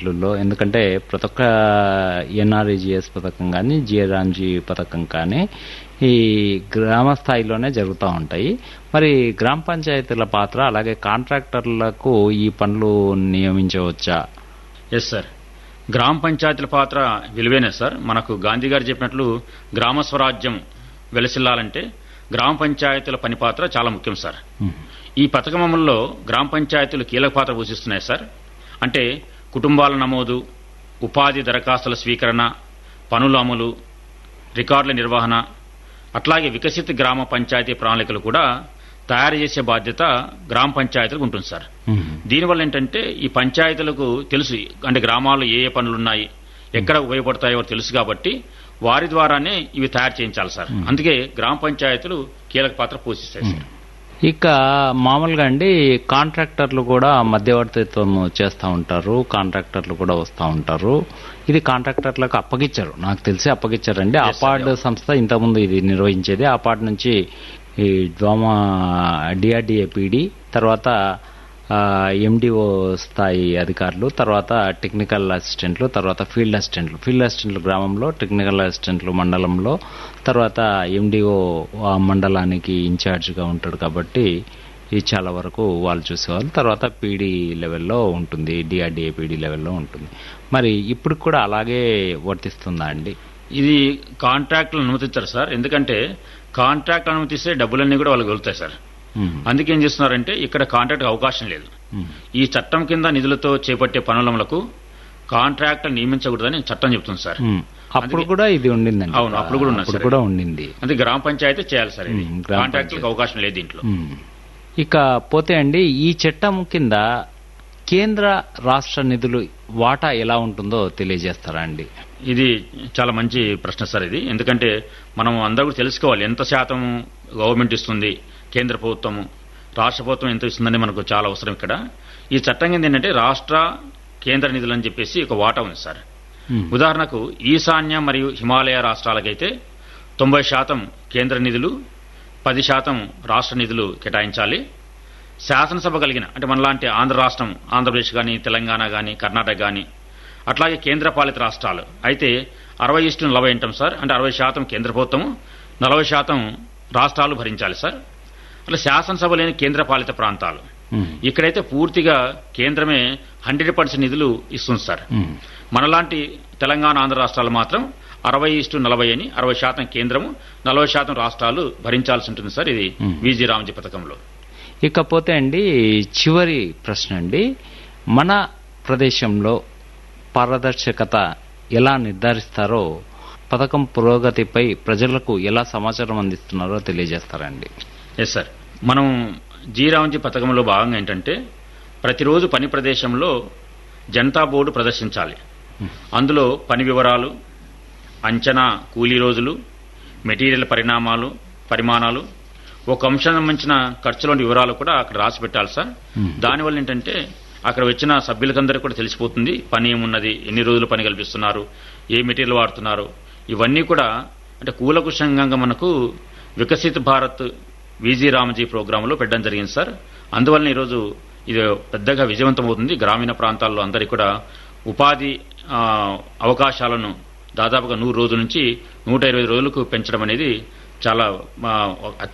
వీటిల్లో ఎందుకంటే ప్రతి ఒక్క ఎన్ఆర్ఈజిఎస్ పథకం కానీ జిఆర్ఆంజీ పథకం కానీ ఈ గ్రామ స్థాయిలోనే జరుగుతూ ఉంటాయి మరి గ్రామ పంచాయతీల పాత్ర అలాగే కాంట్రాక్టర్లకు ఈ పనులు నియమించవచ్చా ఎస్ సార్ గ్రామ పంచాయతీల పాత్ర విలువైన సార్ మనకు గాంధీ గారు చెప్పినట్లు గ్రామ స్వరాజ్యం వెలసిల్లాలంటే గ్రామ పంచాయతీల పని పాత్ర చాలా ముఖ్యం సార్ ఉమ్. ఈ పథకం అమలులో గ్రామ పంచాయతీలు కీలక పాత్ర పోషిస్తున్నాయి సార్ అంటే కుటుంబాల నమోదు ఉపాధి దరఖాస్తుల స్వీకరణ పనుల అమలు రికార్డుల నిర్వహణ అట్లాగే వికసిత గ్రామ పంచాయతీ ప్రణాళికలు కూడా తయారు చేసే బాధ్యత గ్రామ పంచాయతీలకు ఉంటుంది సార్ ఉమ్. దీనివల్ల ఏంటంటే ఈ పంచాయతీలకు తెలుసు అంటే గ్రామాల్లో ఏ ఏ పనులు ఉన్నాయి ఎక్కడ ఉపయోగపడతాయో తెలుసు కాబట్టి వారి ద్వారానే ఇవి తయారు చేయించాలి సార్ అందుకే గ్రామ పంచాయతీలు కీలక పాత్ర పోషిస్తాయి సార్ ఇక మామూలుగా అండి కాంట్రాక్టర్లు కూడా మధ్యవర్తిత్వం చేస్తూ ఉంటారు కాంట్రాక్టర్లు కూడా వస్తూ ఉంటారు ఇది కాంట్రాక్టర్లకు అప్పగించారు నాకు తెలిసి అప్పగించారండి Yes, అపార్డ్ sir. సంస్థ ఇంతకుముందు ఇది నిర్వహించేది అపార్డ్ నుంచి ఈ డ్వామా డిఆర్డిఏ పీడి తర్వాత ఎండిఓ స్థాయి అధికారులు తర్వాత టెక్నికల్ అసిస్టెంట్లు తర్వాత ఫీల్డ్ అసిస్టెంట్లు ఫీల్డ్ అసిస్టెంట్లు గ్రామంలో టెక్నికల్ అసిస్టెంట్లు మండలంలో తర్వాత ఎండిఓ ఆ మండలానికి ఇన్ఛార్జ్గా ఉంటాడు కాబట్టి ఇది చాలా వరకు వాళ్ళు చూసేవాళ్ళు తర్వాత పీడీ లెవెల్లో ఉంటుంది డిఆర్డిఏ పీడీ లెవెల్లో ఉంటుంది మరి ఇప్పుడు కూడా అలాగే వర్తిస్తుందా అండి ఇది కాంట్రాక్టులు అనుమతించారు సార్ ఎందుకంటే కాంట్రాక్ట్ అనుమతిస్తే డబ్బులన్నీ కూడా వాళ్ళకి వెళ్తాయి సార్ ఉమ్, అందుకే ఏం చేస్తున్నారంటే ఇక్కడ కాంట్రాక్ట్ అవకాశం లేదు ఉమ్, ఈ చట్టం కింద నిధులతో చేపట్టే పనులకు కాంట్రాక్ట్ నియమించకూడదని చట్టం చెప్తుంది సార్ ఉమ్. అప్పుడు అందుకే- కూడా ఇది ఉండిందండి అవును, అప్పుడు కూడా ఉన్నది అప్పుడు సరే. కూడా ఉండింది అందుకే గ్రామ పంచాయతీ చేయాలి సార్ ఇది ఉమ్, గ్రామ కాంట్రాక్టులకు అవకాశం లేదు దీంట్లో ఉమ్. ఇక పోతే అండి ఈ చట్టం కింద కేంద్ర రాష్ట్ర నిధులు వాటా ఎలా ఉంటుందో తెలియజేస్తారా అండి ఇది చాలా మంచి ప్రశ్న సార్ ఇది ఎందుకంటే మనం అందరూ కూడా తెలుసుకోవాలి ఎంత శాతం గవర్నమెంట్ ఇస్తుంది కేంద్ర ప్రభుత్వము రాష్ట్ర ప్రభుత్వం ఎంత ఇస్తుందని మనకు చాలా అవసరం ఇక్కడ ఈ చట్టం కింద ఏంటంటే రాష్ట్ర కేంద్ర నిధులు అని చెప్పేసి ఒక వాటా ఉంది సార్ ఉమ్, ఉదాహరణకు ఈశాన్య మరియు హిమాలయ రాష్ట్రాలకైతే తొంభై శాతం కేంద్ర నిధులు పది శాతం రాష్ట్ర నిధులు కేటాయించాలి శాసనసభ కలిగిన అంటే మనలాంటి ఆంధ్ర రాష్ట్రం ఆంధ్రప్రదేశ్ కానీ తెలంగాణ కానీ కర్ణాటక కానీ అట్లాగే కేంద్రపాలిత రాష్ట్రాలు అయితే అరవై ఇష్టు నలభై అంటాం సార్ అంటే అరవై శాతం కేంద్ర ప్రభుత్వము నలభై శాతం రాష్ట్రాలు భరించాలి సార్ అట్లా శాసనసభ లేని కేంద్రపాలిత ప్రాంతాలు ఉమ్, ఇక్కడైతే పూర్తిగా కేంద్రమే హండ్రెడ్ పర్సెంట్ నిధులు ఇస్తుంది సార్ ఉమ్, మనలాంటి తెలంగాణ ఆంధ్ర రాష్ట్రాలు మాత్రం అరవై ఇష్టు నలభై అని అరవై శాతం కేంద్రము నలభై శాతం రాష్ట్రాలు భరించాల్సి ఉంటుంది సార్ ఇది Hmm. విజి రామ్జీ పథకంలో ఇకపోతే అండి చివరి ప్రశ్న అండి మన ప్రదేశంలో పారదర్శకత ఎలా నిర్ధారిస్తారో పథకం పురోగతిపై ప్రజలకు ఎలా సమాచారం అందిస్తున్నారో తెలియజేస్తారండి ఎస్ సార్ మనం జీ రామ్జీ పథకంలో భాగంగా ఏంటంటే ప్రతిరోజు పని ప్రదేశంలో జనతా బోర్డు ప్రదర్శించాలి అందులో పని వివరాలు అంచనా కూలీ రోజులు మెటీరియల్ పరిణామాలు పరిమాణాలు ఒక అంశం సంబంధించిన ఖర్చులోని వివరాలు కూడా అక్కడ రాసి పెట్టాలి సార్ Hmm. దానివల్ల ఏంటంటే అక్కడ వచ్చిన సభ్యులకందరికీ కూడా తెలిసిపోతుంది పని ఏమున్నది ఎన్ని రోజులు పని కల్పిస్తున్నారు ఏ మెటీరియల్ వాడుతున్నారు ఇవన్నీ కూడా అంటే కూలకుశంగా మనకు వికసిత్ భారత్ విజీ రామజీ ప్రోగ్రాంలో పెట్టడం జరిగింది సార్ అందువలన ఈరోజు ఇది పెద్దగా విజయవంతమవుతుంది గ్రామీణ ప్రాంతాల్లో అందరికీ కూడా ఉపాధి ఆ, అవకాశాలను దాదాపుగా నూరు రోజుల నుంచి నూట ఇరవై రోజులకు పెంచడం అనేది చాలా ఆ,